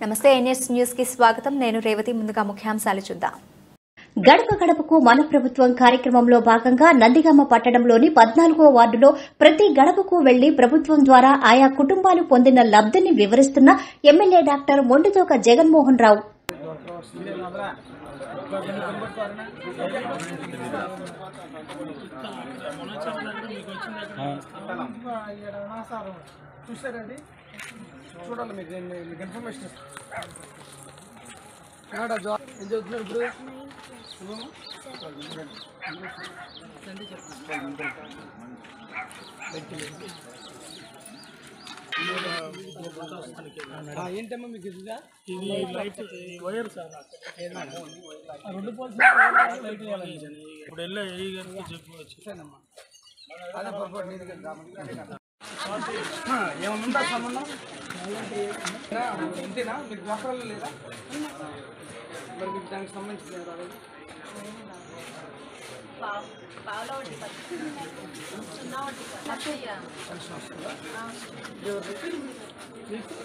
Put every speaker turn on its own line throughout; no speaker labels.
నమస్తే NS news కి స్వాగతం నేను రేవతి ముందుగా ముఖ్యాంశాలు చూద్దాం
గడప గడపకు మన ప్రభుత్వం కార్యక్రమంలో భాగంగా నందిగామ పట్టణంలోని పద్నాలుగో వార్డులో ప్రతి గడపకు వెళ్లి ప్రభుత్వం ద్వారా ఆయా కుటుంబాలు పొందిన లబ్దిని వివరిస్తున్న ఎమ్మెల్యే డాక్టర్ మొండితోక జగన్మోహన్ రావు
చూసారండి చూడాలి మీకు నేను- మీకు ఇన్ఫర్మేషన్ ఇస్తాను ఏడ జా ఏం చదువుతున్నారు ఇప్పుడు నువ్వు? ఆ, ఏంటమ్మా మీకు ఇదిగా
ఇది లైట్ వైర్ సార్
ఆ రెండు పోల్స్ లైట్ వేయాలి
ఇప్పుడు వెళ్ళే ఏ గారికి చెప్పుకోవచ్చు
చూసానమ్మా అదే పొరపాటు నీది కదా కాబట్టి. ఆ, ఏమన్నా ఉందా సంబంధం ఆ, ఇంతేనా మీకు డాక్టర్లు లేదా మరి మీకు దానికి సంబంధించి రాలేదు పెన్షన్ వస్తుందా ఎవరిది? మీకు?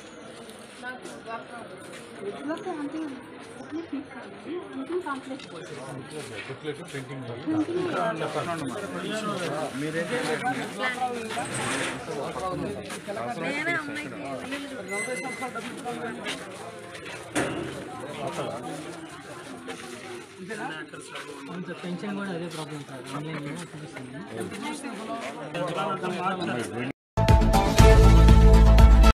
నలభై సంవత్సరాలు డబ్బులు ఇవ్వాలి.
పెన్షన్ కూడా అదే ప్రాబ్లం సార్ ఆన్లైన్ చూపిస్తుంది